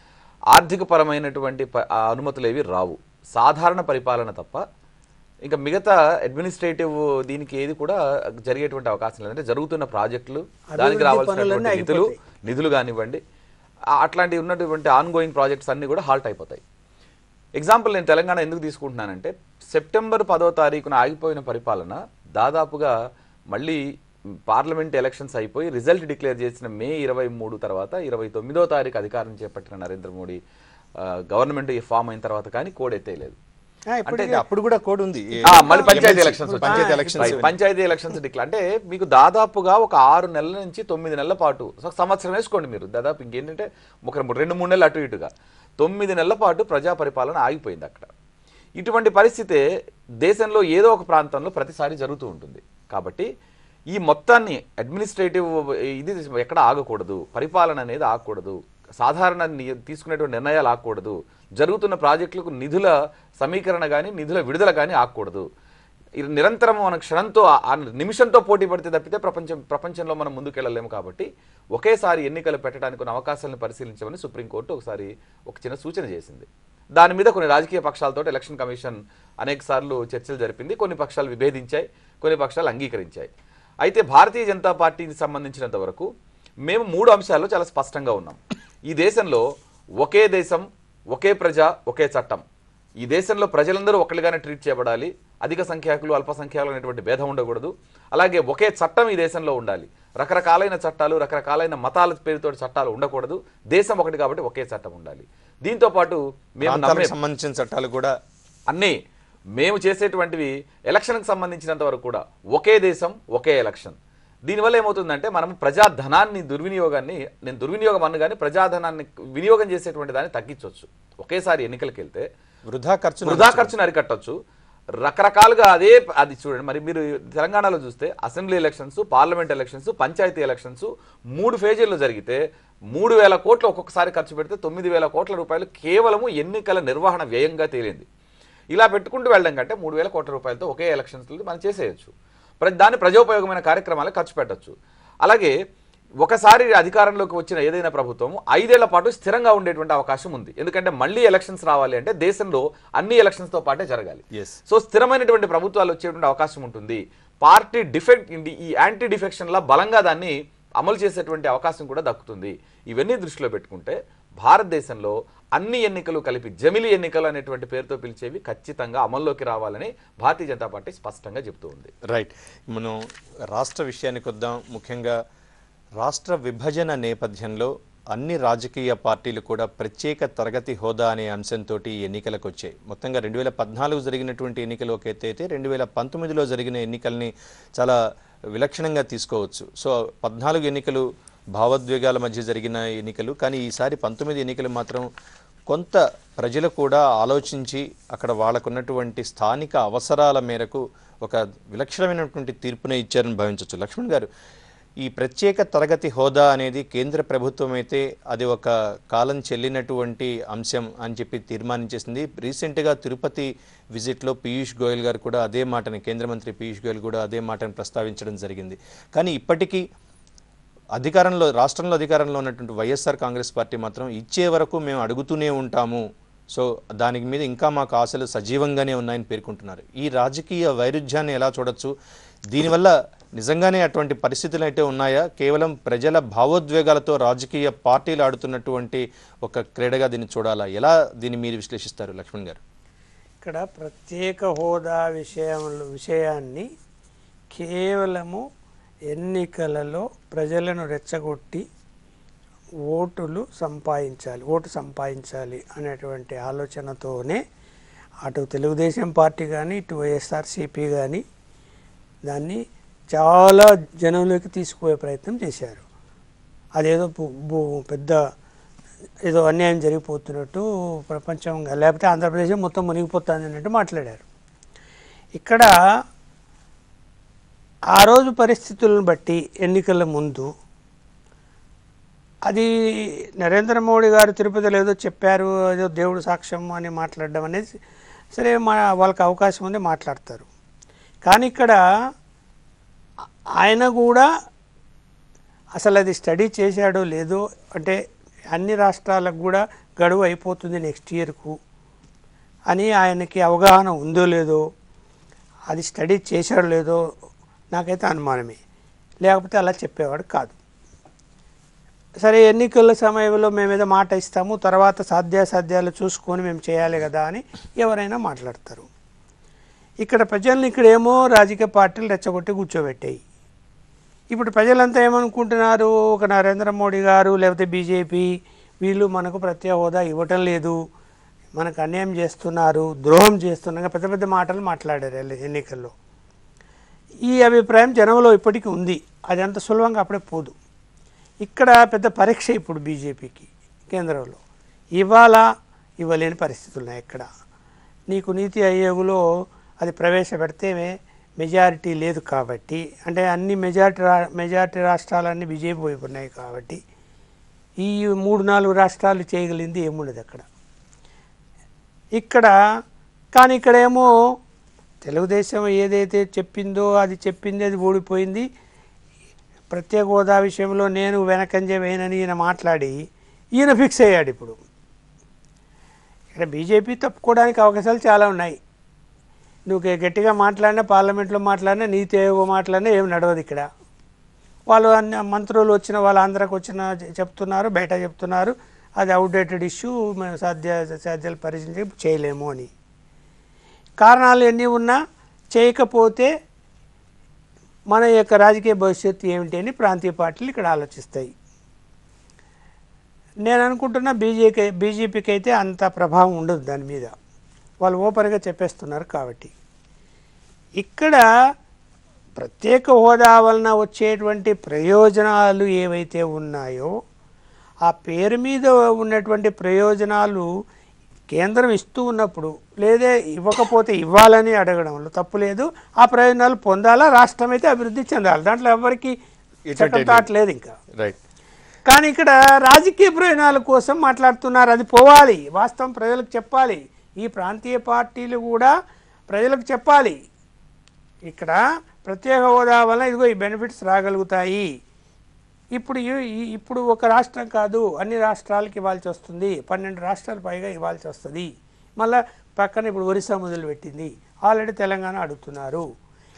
[SPEAKER 2] ఆర్థిక పరమైనటువంటి ప- ఆ అనుమతులు ఏవి రావు సాధారణ పరిపాలన తప్ప ఇంకా మిగతా అడ్మినిస్ట్రేటివ్ దీనికి ఏది కూడా జరిగేటువంటి అవకాశం లేదు అంటే జరుగుతున్న ప్రాజెక్టులు దానికి
[SPEAKER 3] అభివృద్ధి
[SPEAKER 2] రావాల్సినటువంటి
[SPEAKER 3] పనులన్నీ
[SPEAKER 2] నిధులు నిధులు కానివ్వండి ఆ- అట్లాంటి ఉన్నటువంటి ఆన్ గోయింగ్ ప్రాజెక్ట్స్ అన్ని కూడా హాల్ట్ అయిపోతాయి ఎగ్జాంపుల్ నేను తెలంగాణ ఎందుకు తీసుకుంటున్నానంటే సెప్టెంబర్ పదో తారీఖున ఆగిపోయిన పరిపాలన దాదాపుగా మళ్ళీ పార్లమెంట్ ఎలక్షన్స్ అయిపోయి రిజల్ట్ డిక్లేర్ చేసిన మే ఇరవై మూడు తర్వాత ఇరవై తొమ్మిదో తారీఖు అధికారం చేపట్టిన నరేంద్ర మోడీ ఆ, గవర్నమెంట్ ఫామ్ అయిన తర్వాత కానీ కోడ్ ఎత్తేయలేదు
[SPEAKER 3] ఆ, ఇప్పుడు
[SPEAKER 1] అంటే అప్పుడు కూడా కోడ్ ఉంది ఏ-
[SPEAKER 2] ఆ, మళ్ళీ పంచాయతీ
[SPEAKER 1] MLC,
[SPEAKER 2] ఎలక్షన్స్ వచ్చాయి.
[SPEAKER 1] Panchayat elections
[SPEAKER 2] Right, panchayat elections డిక్లా అంటే మీకు దాదాపుగా ఒక ఆరు నెలల నుంచి తొమ్మిది నెలల పాటు ఒక సంవత్సరం వేసుకోండి మీరు దాదాపు ఇంకేంటంటే ఒక రెండు మూడు నెలలు అటు ఇటుగా తొమ్మిది నెలల పాటు ప్రజా పరిపాలన ఆగిపోయింది అక్కడ ఇటువంటి పరిస్థితే దేశంలో ఏదో ఒక ప్రాంతంలో ప్రతిసారి జరుగుతూ ఉంటుంది కాబట్టి ఈ మొత్తాన్ని అడ్మినిస్ట్రేటివ్ ఇది ఎక్కడ ఆగకూడదు పరిపాలన అనేది ఆగకూడదు సాధారణ ని- తీసుకునేటువంటి నిర్ణయాలు ఆగకూడదు జరుగుతున్న ప్రాజెక్టులకు నిధుల సమీకరణ కానీ నిధుల విడుదల కానీ ఆగకూడదు ఇది నిరంతరం మన క్షణంతో ఆ- ఆ నిమిషంతో పోటీ పడితే తప్పితే ప్రపంచం ప్రపంచంలో మనం ముందుకెళ్ళలేము కాబట్టి ఒకేసారి ఎన్నికలు పెట్టడానికి ఉన్న అవకాశాలను పరిశీలించమని సుప్రీంకోర్టు ఒకసారి ఒక చిన్న సూచన చేసింది దాని మీద కొన్ని రాజకీయ పక్షాలతో ఎలక్షన్ కమిషన్ అనేక సార్లు చర్చలు జరిపింది కొన్ని పక్షాలు విభేదించాయి కొన్ని పక్షాలు అంగీకరించాయి అయితే భారతీయ జనతా పార్టీకి సంబంధించినంత వరకు మేము మూడు అంశాల్లో చాలా స్పష్టంగా ఉన్నాం ఈ దేశంలో ఒకే దేశం ఒకే ప్రజ ఒకే చట్టం ఈ దేశంలో ప్రజలందరూ ఒకళ్ళుగానే ట్రీట్ చేయబడాలి అధిక సంఖ్యాకులు అల్పసంఖ్యాకులు అనేటువంటి భేదం ఉండకూడదు అలాగే ఒకే చట్టం ఈ దేశంలో ఉండాలి రకరకాలైన చట్టాలు రకరకాలైన మతాల పేరుతో చట్టాలు ఉండకూడదు దేశం ఒకటి కాబట్టి ఒకే చట్టం ఉండాలి దీంతో పాటు మేము నమ్మే
[SPEAKER 1] ప్రాంతాలకు సంబంధించిన చట్టాలు కూడా
[SPEAKER 2] అన్నీ మేము చేసేటువంటివి ఎలక్షన్కి సంబంధించినంత వరకు కూడా ఒకే దేశం ఒకే ఎలక్షన్ దీనివల్ల ఏమవుతుందంటే మనం ప్రజాధనాన్ని దుర్వినియోగాన్ని నేను దుర్వినియోగం అన్ను కానీ ప్రజాధనాన్ని వినియోగం చేసేటువంటి దాన్ని తగ్గించవచ్చు ఒకేసారి ఎన్నికలకు వెళ్తే
[SPEAKER 1] వృధా ఖర్చు
[SPEAKER 2] వృధా ఖర్చును అరికట్టొచ్చు రకరకాలుగా అదే అది చూడండి మరి మీరు తెలంగాణలో చూస్తే assembly elections parliament elections panchayat elections మూడు ఫేజీల్లో జరిగితే మూడు వేల కోట్లు ఒక్కొక్కసారి ఖర్చు పెడితే తొమ్మిది వేల కోట్ల రూపాయలు కేవలము ఎన్నికల నిర్వహణ వ్యయంగా తేలింది ఇలా పెట్టుకుంటూ వెళ్ళడం కంటే మూడు వేల కోట్ల రూపాయలతో ఒకే ఎలక్షన్స్ మనం చేసేయచ్చు ప్ర దాన్ని ప్రజోపయోగమైన కార్యక్రమాలకు ఖర్చు పెట్టొచ్చు అలాగే ఒకసారి అధికారంలోకి వచ్చిన ఏదైనా ప్రభుత్వం ఐదేళ్ల పాటు స్థిరంగా ఉండేటువంటి అవకాశం ఉంది ఎందుకంటే మళ్ళీ ఎలక్షన్స్ రావాలి అంటే దేశంలో అన్ని ఎలక్షన్స్తో పాటే జరగాలి
[SPEAKER 1] Yes.
[SPEAKER 2] సో స్థిరమైనటువంటి ప్రభుత్వాలు వచ్చేటువంటి అవకాశం ఉంటుంది పార్టీ డిఫెక్ట్ ఈ యాంటీ డిఫెక్షన్లా బలంగా దాన్ని అమలు చేసేటువంటి అవకాశం కూడా దక్కుతుంది ఇవన్నీ దృష్టిలో పెట్టుకుంటే భారతదేశంలో అన్ని ఎన్నికలు కలిపి జమిలి ఎన్నికలు అనేటువంటి పేరుతో పిలిచేవి ఖచ్చితంగా అమల్లోకి రావాలని భారతీయ జనతా పార్టీ స్పష్టంగా చెబుతూ ఉంది
[SPEAKER 1] రైట్ మనం రాష్ట్ర విషయానికి వద్దాం ముఖ్యంగా రాష్ట్ర విభజన నేపథ్యంలో అన్ని రాజకీయ పార్టీలు కూడా ప్రత్యేక తరగతి హోదా అనే అంశంతో ఎన్నికలకు వచ్చాయి మొత్తంగా రెండు వేల పద్నాలుగు జరిగినటువంటి ఎన్నికలు ఒక ఎత్తు అయితే రెండు వేల పంతొమ్మిదిలో జరిగిన ఎన్నికల్ని చాలా విలక్షణంగా తీసుకోవచ్చు సో పద్నాలుగు ఎన్నికలు భావోద్వేగాల మధ్య జరిగిన ఎన్నికలు కానీ ఈసారి పంతొమ్మిది ఎన్నికలు మాత్రం కొంత ప్రజలు కూడా ఆలోచించి అక్కడ వాళ్ళకున్నటువంటి స్థానిక అవసరాల మేరకు ఒక విలక్షణమైనటువంటి తీర్పునే ఇచ్చారని భావించవచ్చు లక్ష్మణ్ గారు ఈ ప్రత్యేక తరగతి హోదా అనేది కేంద్ర ప్రభుత్వం అయితే అది ఒక కాలం చెల్లినటువంటి అంశం అని చెప్పి తీర్మానించేసింది రీసెంట్గా తిరుపతి విజిట్లో పీయూష్ గోయల్ గారు కూడా అదే మాటని కేంద్ర మంత్రి పీయూష్ గోయల్ కూడా అదే మాటను ప్రస్తావించడం జరిగింది కానీ ఇప్పటికీ అధికారంలో రాష్ట్రంలో అధికారంలో ఉన్నటువంటి వైఎస్ఆర్ కాంగ్రెస్ పార్టీ మాత్రం ఇచ్చే వరకు మేము అడుగుతూనే ఉంటాము సో దానికి మీద ఇంకా మాకు ఆశలు సజీవంగానే ఉన్నాయని పేర్కొంటున్నారు ఈ రాజకీయ వైరుధ్యాన్ని ఎలా చూడొచ్చు దీనివల్ల నిజంగానే అటువంటి పరిస్థితులు అయితే ఉన్నాయా కేవలం ప్రజల భావోద్వేగాలతో రాజకీయ పార్టీలు ఆడుతున్నటువంటి ఒక క్రీడగా దీన్ని చూడాలా ఎలా దీన్ని మీరు విశ్లేషిస్తారు లక్ష్మణ్ గారు
[SPEAKER 3] ఇక్కడ ప్రత్యేక హోదా విషయంలో విషయాన్ని కేవలము ఎన్నికలలో ప్రజలను రెచ్చగొట్టి ఓటులు సంపాదించాలి ఓటు సంపాదించాలి అనేటువంటి ఆలోచనతోనే అటు తెలుగుదేశం పార్టీ కానీ ఇటు వైఎస్ఆర్సీపీ కానీ దాన్ని చాలా జనంలోకి తీసుకుపోయే ప్రయత్నం చేశారు అదేదో పు- బు- పెద్ద ఏదో అన్యాయం జరిగిపోతున్నట్టు ప్రపంచంగా లేకపోతే ఆంధ్రప్రదేశ్ మొత్తం మునిగిపోతుంది అన్నట్టు మాట్లాడారు ఇక్కడ ఆ రోజు పరిస్థితులను బట్టి ఎన్నికల ముందు అది నరేంద్ర మోడీ గారు తిరుపతిలో ఏదో చెప్పారు ఏదో దేవుడు సాక్ష్యం అని మాట్లాడడం అనేది సరే మా వాళ్ళకి అవకాశం ఉంది మాట్లాడతారు కానీ ఇక్కడ ఆయన కూడా అసలు అది స్టడీ చేశాడో లేదో అంటే అన్ని రాష్ట్రాలకు కూడా గడువు అయిపోతుంది నెక్స్ట్ ఇయర్కు అని ఆయనకి అవగాహన ఉందో లేదో అది స్టడీ చేశాడో లేదో నాకైతే అనుమానమే లేకపోతే అలా చెప్పేవాడు కాదు సరే ఎన్నికల సమయంలో మేము ఏదో మాట ఇస్తాము తర్వాత సాధ్యాసాధ్యాలు చూసుకొని మేము చేయాలి కదా అని ఎవరైనా మాట్లాడతారు ఇక్కడ ప్రజల్ని ఇక్కడ ఏమో రాజకీయ పార్టీలు రెచ్చగొట్టి కూర్చోబెట్టాయి ఇప్పుడు ప్రజలంతా ఏమనుకుంటున్నారు ఒక నరేంద్ర మోడీ గారు లేకపోతే బీజేపీ వీళ్ళు మనకు ప్రత్యేక హోదా ఇవ్వటం లేదు మనకు అన్యాయం చేస్తున్నారు ద్రోహం చేస్తున్నారు పెద్ద పెద్ద మాటలు మాట్లాడారు ఎల్లి- ఎన్నికల్లో ఈ అభిప్రాయం జనంలో ఇప్పటికీ ఉంది అది అంత సులభంగా అప్పుడే పోదు ఇక్కడ పెద్ద పరీక్ష ఇప్పుడు బీజేపీకి కేంద్రంలో ఇవాళ ఇవ్వలేని పరిస్థితులు ఉన్నాయి ఇక్కడ నీకు నీతి ఆయోగ్లో అది ప్రవేశపెడితే మెజారిటీ లేదు కాబట్టి అంటే అన్ని మెజారిటీ రా మెజారిటీ రాష్ట్రాలన్నీ బీజేపీ వైపు ఉన్నాయి కాబట్టి ఈ మూడు నాలుగు రాష్ట్రాలు చేయగలిగింది ఏముండదు అక్కడ ఇక్కడ కానీ ఇక్కడేమో తెలుగుదేశం ఏదైతే చెప్పిందో అది చెప్పింది అది ఓడిపోయింది ప్రత్యేక హోదా విషయంలో నేను వెనకంజ వేయనని ఈయన మాట్లాడి ఈయన ఫిక్స్ అయ్యాడు ఇప్పుడు ఇక్కడ బీజేపీ తప్పుకోవడానికి అవకాశాలు చాలా ఉన్నాయి నువ్వు గ- గట్టిగా మాట్లాడినా పార్లమెంట్లో మాట్లాడినా నీతి ఆయోగ మాట్లాడినా ఏం నడవదు ఇక్కడ వాళ్ళు అన్ని మంత్రులు వచ్చిన వాళ్ళు ఆంధ్రాకి వచ్చిన చె- చెప్తున్నారు బయట చెప్తున్నారు అది అవుట్డేటెడ్ ఇష్యూ మేము సాధ్య సాధ్యాలు పరిశీలించి చేయలేము అని కారణాలు ఎన్ని ఉన్నా చేయకపోతే మన యొక్క రాజకీయ భవిష్యత్తు ఏమిటి అని ప్రాంతీయ పార్టీలు ఇక్కడ ఆలోచిస్తాయి నేను అనుకుంటున్నా బీజేపీ బీజేపీకి అయితే అంత ప్రభావం ఉండదు దాని మీద వాళ్ళు ఓపెన్గా చెప్పేస్తున్నారు కాబట్టి ఇక్కడ ప్రత్యేక హోదా వలన వచ్చేటువంటి ప్రయోజనాలు ఏవైతే ఉన్నాయో ఆ పేరు మీద ఉన్నటువంటి ప్రయోజనాలు కేంద్రం ఇస్తూ ఉన్నప్పుడు లేదే ఇవ్వకపోతే ఇవ్వాలని అడగడంలో తప్పు లేదు ఆ ప్రయోజనాలు పొందాలా రాష్ట్రం అయితే అభివృద్ధి చెందాలి దాంట్లో ఎవరికి
[SPEAKER 1] ఎటువంటి
[SPEAKER 3] థాట్ లేదు ఇంకా
[SPEAKER 1] రైట్
[SPEAKER 3] కానీ ఇక్కడ రాజకీయ ప్రయోజనాల కోసం మాట్లాడుతున్నారు అది పోవాలి వాస్తవం ప్రజలకు చెప్పాలి ఈ ప్రాంతీయ పార్టీలు కూడా ప్రజలకు చెప్పాలి ఇక్కడ ప్రత్యేక హోదా వల్ల ఇదిగో ఈ బెనిఫిట్స్ రాగలుగుతాయి ఇప్పుడు ఈ- ఈ- ఇప్పుడు ఒక రాష్ట్రం కాదు అన్ని రాష్ట్రాలకి ఇవ్వాల్సి వస్తుంది పన్నెండు రాష్ట్రాలు పైగా ఇవ్వాల్సి వస్తుంది మళ్ళీ పక్కన ఇప్పుడు ఒరిస్సా మొదలుపెట్టింది ఆల్రెడీ తెలంగాణ అడుగుతున్నారు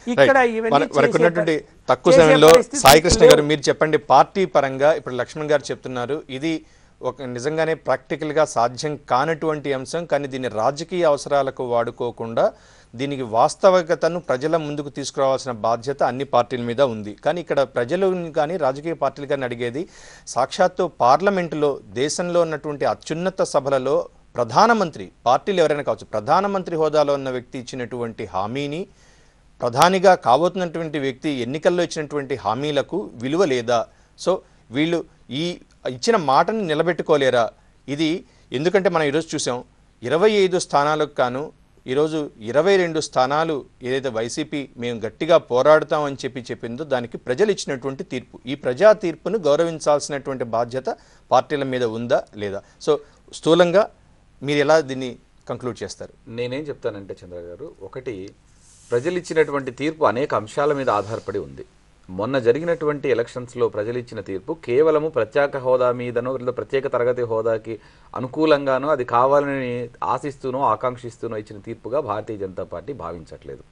[SPEAKER 3] ఇక్కడ
[SPEAKER 1] రైట్.
[SPEAKER 3] ఇవన్నీ
[SPEAKER 1] మన- మనకు
[SPEAKER 3] చేసే
[SPEAKER 1] ఉన్నటువంటి
[SPEAKER 3] ప-
[SPEAKER 1] తక్కువ
[SPEAKER 3] చేసే
[SPEAKER 1] సమయంలో
[SPEAKER 3] పరిస్థితి
[SPEAKER 1] సాయి కృష్ణ
[SPEAKER 3] లేవు.
[SPEAKER 1] గారు మీరు చెప్పండి పార్టీ పరంగా ఇప్పుడు లక్ష్మణ్ గారు చెప్తున్నారు ఇది ఒక నిజంగానే ప్రాక్టికల్గా సాధ్యం కానటువంటి అంశం కానీ దీన్ని రాజకీయ అవసరాలకు వాడుకోకుండా దీనికి వాస్తవికతను ప్రజల ముందుకు తీసుకురావాల్సిన బాధ్యత అన్ని పార్టీల మీద ఉంది కానీ ఇక్కడ ప్రజలు కానీ రాజకీయ పార్టీలు కానీ అడిగేది సాక్షాత్తు పార్లమెంటులో దేశంలో ఉన్నటువంటి అత్యున్నత సభలలో ప్రధానమంత్రి పార్టీలు ఎవరైనా కావచ్చు ప్రధానమంత్రి హోదాలో ఉన్న వ్యక్తి ఇచ్చినటువంటి హామీని ప్రధానిగా కాబోతున్నటువంటి వ్యక్తి ఎన్నికల్లో ఇచ్చినటువంటి హామీలకు విలువ లేదా సో వీళ్ళు ఈ ఇచ్చిన మాటను నిలబెట్టుకోలేరా ఇది ఎందుకంటే మనం ఈరోజు చూసాం ఇరవై ఐదు స్థానాలకు కాను ఈరోజు ఇరవై రెండు స్థానాలు ఏదైతే వైసీపీ మేము గట్టిగా పోరాడుతామని చెప్పి చెప్పిందో దానికి ప్రజలు ఇచ్చినటువంటి తీర్పు ఈ ప్రజా తీర్పును గౌరవించాల్సినటువంటి బాధ్యత పార్టీల మీద ఉందా లేదా సో స్థూలంగా మీరు ఎలా దీన్ని కంక్లూడ్ చేస్తారు
[SPEAKER 2] నేనేం చెప్తానంటే చంద్ర గారు ఒకటి ప్రజలు ఇచ్చినటువంటి తీర్పు అనేక అంశాల మీద ఆధారపడి ఉంది మొన్న జరిగినటువంటి ఎలక్షన్స్లో ప్రజలు ఇచ్చిన తీర్పు కేవలము ప్రత్యేక హోదా మీదనో లేదా ప్రత్యేక తరగతి హోదాకి అనుకూలంగానో అది కావాలని ఆశిస్తూనో ఆకాంక్షిస్తూనో ఇచ్చిన తీర్పుగా భారతీయ జనతా పార్టీ భావించట్లేదు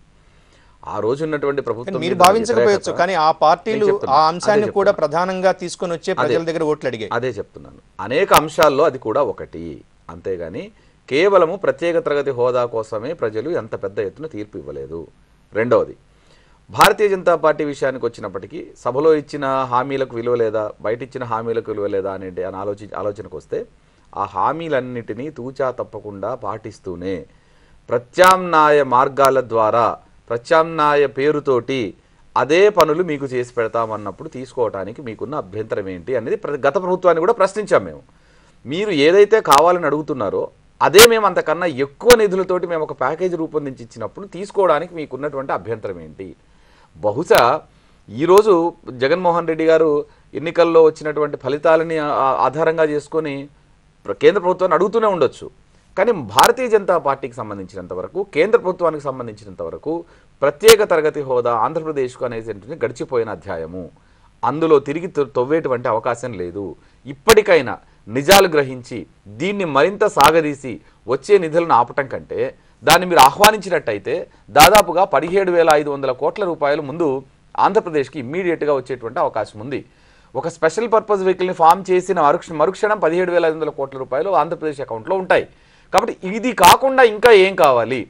[SPEAKER 2] ఆ రోజు ఉన్నటువంటి ప్రభుత్వం
[SPEAKER 1] మీరు
[SPEAKER 2] మీద
[SPEAKER 1] భావించకపోవచ్చు
[SPEAKER 2] వ్యతిరేకత-
[SPEAKER 1] కానీ ఆ పార్టీలు
[SPEAKER 2] నేను చెప్తున్నా.
[SPEAKER 1] ఆ
[SPEAKER 2] అదే
[SPEAKER 1] అంశాన్ని కూడా
[SPEAKER 2] చెప్తున్నా.
[SPEAKER 1] ప్రధానంగా తీసుకొని వచ్చే ప్రజల దగ్గర ఓట్లు అడిగాయి
[SPEAKER 2] అదే చెప్తున్నాను అనేక అంశాల్లో అది కూడా ఒకటి అంతేగాని కేవలము ప్రత్యేక తరగతి హోదా కోసమే ప్రజలు ఎంత పెద్ద ఎత్తున తీర్పు ఇవ్వలేదు రెండవది భారతీయ జనతా పార్టీ విషయానికి వచ్చినప్పటికీ సభలో ఇచ్చిన హామీలకు విలువ లేదా బయట ఇచ్చిన హామీలకు విలువ లేదా అనే అని ఆలోచి ఆలోచనకు వస్తే ఆ హామీలన్నిటినీ తూచా తప్పకుండా పాటిస్తూనే ప్రత్యామ్నాయ మార్గాల ద్వారా ప్రత్యామ్నాయ పేరుతోటి అదే పనులు మీకు చేసి పెడతామన్నప్పుడు తీసుకోవడానికి మీకున్న అభ్యంతరం ఏంటి అనేది ప్ర- గత ప్రభుత్వాన్ని కూడా ప్రశ్నించాం మేము మీరు ఏదైతే కావాలని అడుగుతున్నారో అదే మేము అంతకన్నా ఎక్కువ నిధులతోటి మేము ఒక ప్యాకేజీ రూపొందించి ఇచ్చినప్పుడు తీసుకోవడానికి మీకున్నటువంటి అభ్యంతరం ఏంటి బహుశా ఈరోజు జగన్మోహన్ రెడ్డి గారు ఎన్నికల్లో వచ్చినటువంటి ఫలితాలని ఆ- ఆధారంగా చేసుకొని ప్ర- కేంద్ర ప్రభుత్వాన్ని అడుగుతూనే ఉండొచ్చు కానీ భారతీయ జనతా పార్టీకి సంబంధించినంత వరకు కేంద్ర ప్రభుత్వానికి సంబంధించినంత వరకు ప్రత్యేక తరగతి హోదా ఆంధ్రప్రదేశ్కు అనేది గడిచిపోయిన అధ్యాయము అందులో తిరిగి తొ- తవ్వేటువంటి అవకాశం లేదు ఇప్పటికైనా నిజాలు గ్రహించి దీన్ని మరింత సాగదీసి వచ్చే నిధులను ఆపటం కంటే దాన్ని మీరు ఆహ్వానించినట్టయితే దాదాపుగా పదిహేడు వేల ఐదు వందల కోట్ల రూపాయలు ముందు ఆంధ్రప్రదేశ్కి ఇమ్మీడియట్గా వచ్చేటువంటి అవకాశం ఉంది ఒక స్పెషల్ పర్పస్ వెహికల్ని ఫామ్ చేసిన మరుక్ష మరుక్షణం పదిహేడు వేల ఐదు వందల కోట్ల రూపాయలు ఆంధ్రప్రదేశ్ అకౌంట్లో ఉంటాయి కాబట్టి ఇది కాకుండా ఇంకా ఏం కావాలి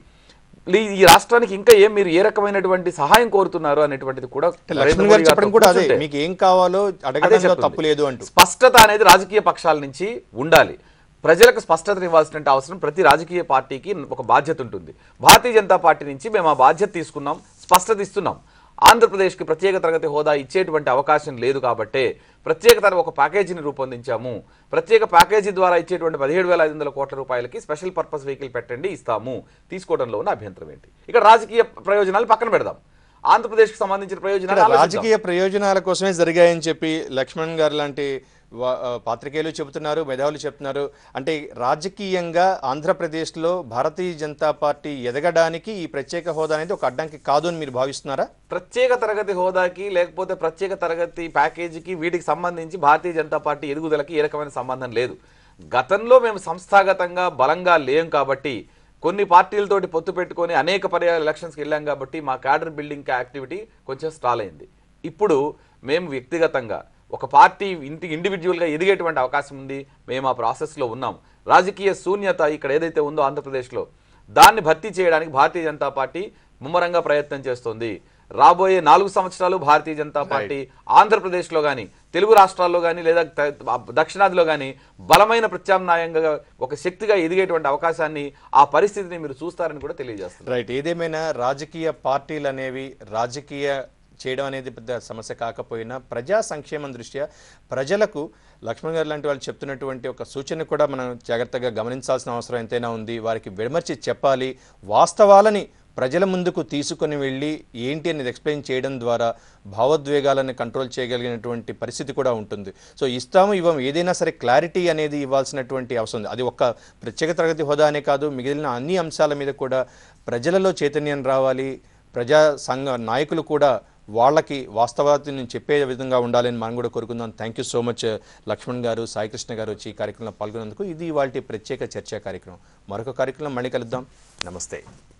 [SPEAKER 2] ఈ- ఈ రాష్ట్రానికి ఇంకా ఏం మీరు ఏ రకమైనటువంటి సహాయం కోరుతున్నారు అనేటువంటిది కూడా నరేంద్ర
[SPEAKER 1] లక్ష్మణ్
[SPEAKER 2] మోడీ
[SPEAKER 1] గారు చెప్పడం
[SPEAKER 2] గారితో
[SPEAKER 1] కూడా అదే
[SPEAKER 2] కూర్చుంటే
[SPEAKER 1] మీకు ఏం కావాలో
[SPEAKER 2] అదే
[SPEAKER 1] అడగడంలో
[SPEAKER 2] చెప్తుంది.
[SPEAKER 1] తప్పు లేదు అంటూ
[SPEAKER 2] స్పష్టత అనేది రాజకీయ పక్షాల నుంచి ఉండాలి ప్రజలకు స్పష్టత ఇవ్వాల్సిన అవసరం ప్రతి రాజకీయ పార్టీకి ఒక బాధ్యత ఉంటుంది భారతీయ జనతా పార్టీ నుంచి మేము ఆ బాధ్యత తీసుకున్నాం స్పష్టత ఇస్తున్నాం ఆంధ్రప్రదేశ్కి ప్రత్యేక తరగతి హోదా ఇచ్చేటువంటి అవకాశం లేదు కాబట్టే ప్రత్యేక తర ఒక ప్యాకేజీని రూపొందించాము ప్రత్యేక ప్యాకేజీ ద్వారా ఇచ్చేటువంటి పదిహేడు వేల ఐదు వందల కోట్ల రూపాయలకి స్పెషల్ పర్పస్ వెహికల్ పెట్టండి ఇస్తాము తీసుకోవడంలో ఉన్న అభ్యంతరం ఏంటి ఇక్కడ రాజకీయ ప్రయోజనాలు పక్కన పెడదాం ఆంధ్రప్రదేశ్కి సంబంధించిన ప్రయోజనాలు
[SPEAKER 1] ఇక్కడ
[SPEAKER 2] ఆలోచిద్దాం.
[SPEAKER 1] రాజకీయ ప్రయోజనాల కోసమే జరిగాయని చెప్పి లక్ష్మణ్ గారు లాంటి వా- ఆ, పాత్రికేయులు చెబుతున్నారు మేధావులు చెప్తున్నారు అంటే రాజకీయంగా ఆంధ్రప్రదేశ్లో భారతీయ జనతా పార్టీ ఎదగడానికి ఈ ప్రత్యేక హోదా అనేది ఒక అడ్డంకి కాదు అని మీరు భావిస్తున్నారా
[SPEAKER 2] ప్రత్యేక తరగతి హోదాకి లేకపోతే ప్రత్యేక తరగతి ప్యాకేజీకి వీటికి సంబంధించి భారతీయ జనతా పార్టీ ఎదుగుదలకి ఏ రకమైన సంబంధం లేదు గతంలో మేము సంస్థాగతంగా బలంగా లేం కాబట్టి కొన్ని పార్టీలతోటి పొత్తు పెట్టుకొని అనేక పర్యాయ ఎలక్షన్స్కి వెళ్ళాం కాబట్టి మా క్యాడర్ బిల్డింగ్ యాక్టివిటీ కొంచెం స్టాల్ అయింది ఇప్పుడు మేము వ్యక్తిగతంగా ఒక పార్టీ ఇంటి ఇండివిజువల్గా ఎదిగేటువంటి అవకాశం ఉంది మేము ఆ ప్రాసెస్లో ఉన్నాం రాజకీయ శూన్యత ఇక్కడ ఏదైతే ఉందో ఆంధ్రప్రదేశ్లో దాన్ని భర్తీ చేయడానికి భారతీయ జనతా పార్టీ ముమ్మరంగా ప్రయత్నం చేస్తోంది రాబోయే నాలుగు సంవత్సరాలు భారతీయ జనతా పార్టీ ఆంధ్రప్రదేశ్లో కానీ తెలుగు రాష్ట్రాల్లో కానీ లేదా త- దక్షిణాదిలో కానీ బలమైన ప్రత్యామ్నాయంగా ఒక శక్తిగా ఎదిగేటువంటి అవకాశాన్ని ఆ పరిస్థితిని మీరు చూస్తారని కూడా తెలియజేస్తున్నారు
[SPEAKER 1] రైట్ ఏదేమైనా రాజకీయ పార్టీలు అనేవి రాజకీయ చేయడం అనేది పెద్ద సమస్య కాకపోయినా ప్రజా సంక్షేమం దృష్ట్యా ప్రజలకు లక్ష్మణ్ గారు లాంటి వాళ్ళు చెప్తున్నటువంటి ఒక సూచన కూడా మనం జాగ్రత్తగా గమనించాల్సిన అవసరం ఎంతైనా ఉంది వారికి విడమర్చి చెప్పాలి వాస్తవాలని ప్రజల ముందుకు తీసుకొని వెళ్ళి ఏంటి అనేది ఎక్స్ప్లెయిన్ చేయడం ద్వారా భావోద్వేగాలను కంట్రోల్ చేయగలిగినటువంటి పరిస్థితి కూడా ఉంటుంది సో ఇస్తాము ఇవ్వం ఏదైనా సరే క్లారిటీ అనేది ఇవ్వాల్సినటువంటి అవసరం ఉంది అది ఒక్క ప్రత్యేక తరగతి హోదా అనే కాదు మిగిలిన అన్ని అంశాల మీద కూడా ప్రజలలో చైతన్యం రావాలి ప్రజా సంఘ నాయకులు కూడా వాళ్ళకి వాస్తవాన్ని చెప్పే విధంగా ఉండాలని మనం కూడా కోరుకుందాం thank you so much Laxman గారు సాయికృష్ణ గారు వచ్చి ఈ కార్యక్రమంలో పాల్గొన్నందుకు ఇది వాళ్ళ ప్రత్యేక చర్చా కార్యక్రమం మరొక కార్యక్రమం మళ్ళీ కలుద్దాం నమస్తే